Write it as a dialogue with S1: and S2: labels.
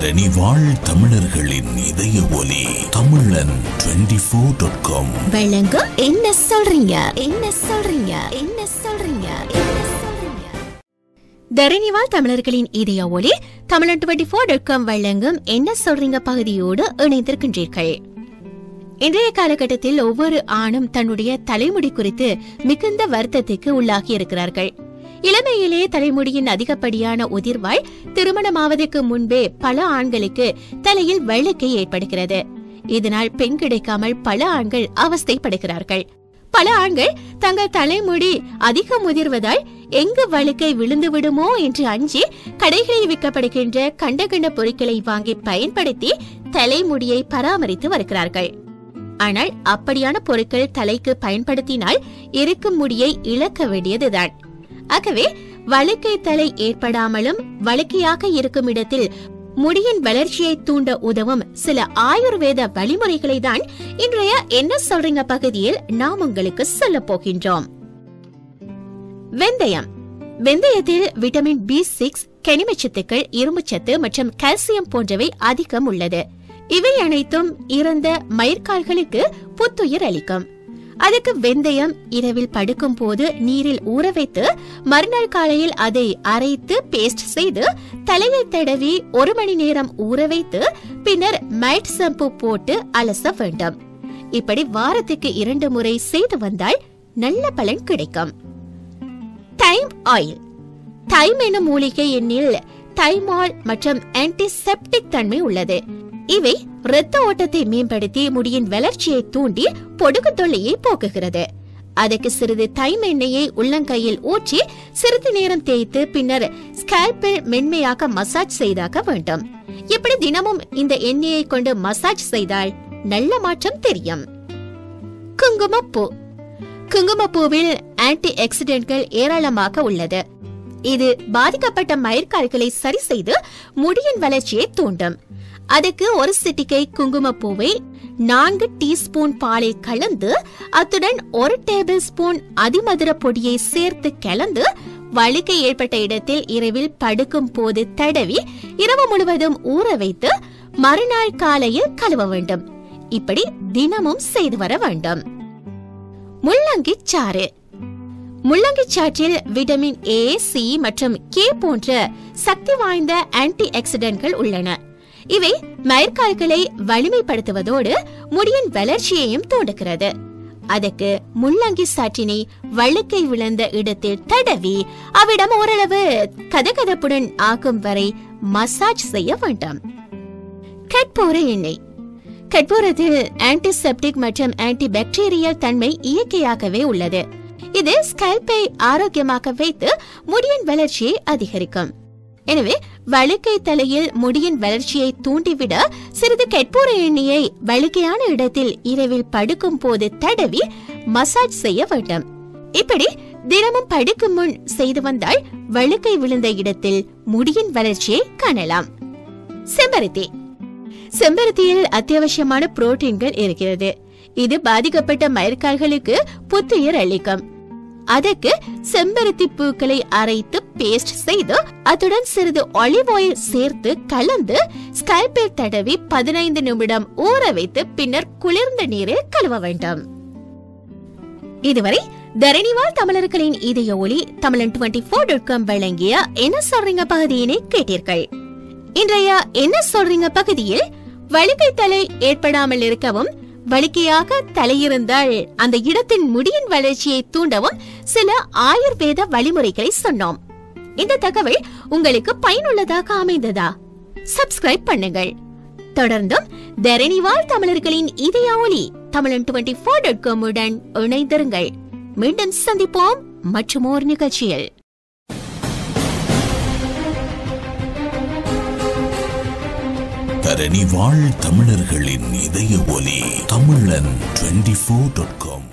S1: தரணி வாழ் தமிழர்களின் இதய ஒலி தமிழன் டுவெண்டி ஃபோர் டாட் காம்
S2: வழங்கும் என்ன சொல்றீங்க என்ன சொல்றீங்க என்ன சொல்றீங்க என்ன சொல்றீங்க தரணிவால் தமிழர்களின் இதய ஒலி தமிழன் டுவெண்டி ஃபோர் டாட் காம் வழங்கும் என்ன சொல்றீங்க பகுதியோடு இணைந்திருக்கின்றீர்கள் இன்றைய காலகட்டத்தில் ஒவ்வொரு ஆணும் தன்னுடைய தலைமுடி குறித்து மிகுந்த வருத்தத்துக்கு உள்ளாகி இருக்கிறார்கள் இளமையிலே தலைமுடியின் அதிகப்படியான உதிர்வால் திருமணமாவதற்கு முன்பே பல ஆண்களுக்கு தலையில் வெள்ளக்கை ஏற்படுகிறது இதனால் பெண் கிடைக்காமல் பல ஆண்கள் அவஸ்தைப்படுகிறார்கள் பல ஆண்கள் தங்கள் தலைமுடி அதிக முதிர்வதால் எங்கு வழுக்கை விழுந்து விடுமோ என்று அஞ்சி கடைகளில் விற்கப்படுகின்ற கண்ட கண்ட பொருட்களை வாங்கி பயன்படுத்தி தலைமுடியை பராமரித்து வருகிறார்கள் ஆனால் அப்படியான பொருட்கள் தலைக்கு பயன்படுத்தினால் இருக்கும் முடியை இழக்க வேண்டியதுதான் ஆகவே வழுக்கை தலை ஏற்படாமலும் வழுக்கையாக இருக்கும் இடத்தில் முடியின் வளர்ச்சியை தூண்ட உதவும் சில ஆயுர்வேத வழிமுறைகளை தான் இன்றைய என்ன சொல்றீங்க பகுதியில் நாம் உங்களுக்கு சொல்ல போகின்றோம் வெந்தயம் வெந்தயத்தில் விட்டமின் பி சிக்ஸ் கனிமச்சத்துக்கள் இரும்புச்சத்து மற்றும் கால்சியம் போன்றவை அதிகம் உள்ளது இவை அனைத்தும் இறந்த மயிர்கால்களுக்கு புத்துயிர் அளிக்கும் அதுக்கு வெந்தயம் இரவில் படுக்கும் போது நீரில் ஊற வைத்து மறுநாள் காலையில் அதை அரைத்து பேஸ்ட் செய்து தலையில் தடவி ஒரு மணி நேரம் ஊற வைத்து பின்னர் மைட் ஷாம்பு போட்டு அலச வேண்டும் இப்படி வாரத்துக்கு இரண்டு முறை செய்து வந்தால் நல்ல பலன் கிடைக்கும் டைம் ஆயில் தைம் எனும் மூலிகை எண்ணில் தைமால் மற்றும் ஆன்டிசெப்டிக் தன்மை உள்ளது இவை இரத்த ஓட்டத்தை மேம்படுத்தி முடியின் வளர்ச்சியை தூண்டி பொடுகு தொல்லையை போக்குகிறது அதற்கு சிறிது தைம் எண்ணெயை உள்ளங்கையில் ஊற்றி சிறிது நேரம் தேய்த்து பின்னர் ஸ்கேல்பில் மென்மையாக மசாஜ் செய்தாக வேண்டும் இப்படி தினமும் இந்த எண்ணெயை கொண்டு மசாஜ் செய்தால் நல்ல மாற்றம் தெரியும் குங்குமப்பூ குங்குமப்பூவில் ஆன்டி ஆக்சிடென்ட்கள் ஏராளமாக உள்ளது இது பாதிக்கப்பட்ட மயிர்கால்களை சரி செய்து முடியின் வளர்ச்சியை தூண்டும் அதுக்கு ஒரு சிட்டிகை குங்குமப்பூவை நான்கு டீஸ்பூன் பாலில் கலந்து அத்துடன் ஒரு டேபிள் ஸ்பூன் அதிமதுர பொடியை சேர்த்து கலந்து வழுக்கை ஏற்பட்ட இடத்தில் இரவில் படுக்கும் போது தடவி இரவு முழுவதும் ஊற வைத்து மறுநாள் காலையில் கழுவ வேண்டும் இப்படி தினமும் செய்து வர வேண்டும் முள்ளங்கி சாறு முள்ளங்கி சாற்றில் விட்டமின் ஏ சி மற்றும் கே போன்ற சக்தி வாய்ந்த ஆன்டி ஆக்சிடென்ட்கள் உள்ளன இவை மயிர்கால்களை வலிமைப்படுத்துவதோடு முடியின் வளர்ச்சியையும் தூண்டுகிறது அதற்கு முள்ளங்கி சாற்றினை வழுக்கை விழுந்த இடத்தில் தடவி அவ்விடம் ஓரளவு கதகதப்புடன் ஆகும் வரை மசாஜ் செய்ய வேண்டாம் கற்பூர எண்ணெய் கற்பூரத்தில் ஆன்டிசெப்டிக் மற்றும் ஆன்டி பாக்டீரியல் தன்மை இயற்கையாகவே உள்ளது இது ஸ்கல்பை ஆரோக்கியமாக வைத்து முடியின் வளர்ச்சியை அதிகரிக்கும் எனவே வழுக்கை தலையில் முடியின் வளர்ச்சியை தூண்டிவிட சிறிது கற்பூர எண்ணெயை வழுக்கையான இடத்தில் இரவில் படுக்கும் போது தடவி மசாஜ் செய்ய வேண்டும் இப்படி தினமும் படுக்கும் முன் செய்து வந்தால் வழுக்கை விழுந்த இடத்தில் முடியின் வளர்ச்சியை காணலாம் செம்பருத்தி செம்பருத்தியில் அத்தியாவசியமான புரோட்டீன்கள் இருக்கிறது இது பாதிக்கப்பட்ட மயிர்கால்களுக்கு புத்துயிர் அளிக்கும் அதற்கு செம்பருத்தி பூக்களை அரைத்து பேஸ்ட் செய்து அத்துடன் சிறிது ஒலிவ் ஆயில் சேர்த்து கலந்து ஸ்கல்பில் தடவி பதினைந்து நிமிடம் ஊற வைத்து பின்னர் குளிர்ந்த நீரில் கழுவ வேண்டும் இதுவரை தரணிவால் தமிழர்களின் இதய ஒளி தமிழன் டுவெண்ட்டி ஃபோர் டாட் காம் வழங்கிய என்ன சொல்றீங்க பகுதியினை கேட்டீர்கள் இன்றைய என்ன சொல்றீங்க பகுதியில் வழுக்கை தலை ஏற்படாமல் இருக்கவும் வழுக்கையாக தலையிருந்தால் அந்த இடத்தின் முடியின் வளர்ச்சியை தூண்டவும் சில ஆயுர்வேத வழிமுறைகளை சொன்னோம் இந்த தகவல் உங்களுக்கு பயனுள்ளதாக அமைந்ததா சப்ஸ்கிரைப் பண்ணுங்கள் தொடர்ந்தும் தரணிவால் தமிழர்களின் இதய ஒளி தமிழன் டுவெண்ட்டி ஃபோர் டாட் காம் உடன் இணைந்திருங்கள் மீண்டும் சந்திப்போம் மற்றும் ஒரு நிகழ்ச்சியில்
S1: தரணி வாழ் தமிழர்களின் இதய ஒலி தமிழன் டுவெண்டி ஃபோர் டாட் காம்